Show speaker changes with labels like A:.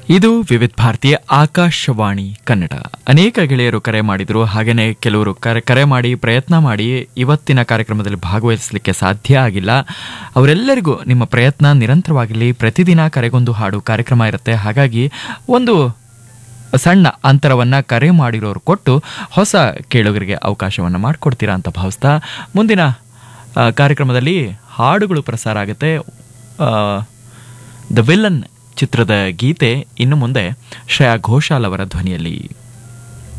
A: ಇದು ವಿವಿಧ ಭಾರತೀಯ ಆಕಾಶವಾಣಿ ಕನ್ನಡ ಅನೇಕ ಗೆಳೆಯರು ಕರೆ ಮಾಡಿದ್ರು ಹಾಗೆಯೇ ಕೆಲವರು ಕರೆ ಕರೆ ಮಾಡಿ ಪ್ರಯತ್ನ ಮಾಡಿ ಇವತ್ತಿನ ಕಾರ್ಯಕ್ರಮದಲ್ಲಿ ಭಾಗವಹಿಸಲಿಕ್ಕೆ ಸಾಧ್ಯ ಆಗಿಲ್ಲ ಅವರೆಲ್ಲರಿಗೂ ನಿಮ್ಮ ಪ್ರಯತ್ನ ನಿರಂತರವಾಗಿರಲಿ ಪ್ರತಿದಿನ ಕರೆಗೊಂದು ಹಾಡು ಕಾರ್ಯಕ್ರಮ ಇರುತ್ತೆ ಹಾಗಾಗಿ ಒಂದು ಸಣ್ಣ ಅಂತರವನ್ನ ಕರೆ ಮಾಡಿರೋರು ಕೊಟ್ಟು ಹೊಸ ಕೇಳುಗರಿಗೆ ಅವಕಾಶವನ್ನು ಮಾಡಿಕೊಡ್ತೀರಾ ಅಂತ ಭಾವಿಸ್ತಾ ಮುಂದಿನ ಆ, ಕಾರ್ಯಕ್ರಮದಲ್ಲಿ ಹಾಡುಗಳು ಪ್ರಸಾರ ಆಗುತ್ತೆ ದ ವಿಲ್ಲನ್ ಚಿತ್ರದ ಗೀತೆ ಇನ್ನು ಮುಂದೆ ಶ್ರೇಯಾ ಘೋಷಾಲ್ ಅವರ ಧ್ವನಿಯಲ್ಲಿ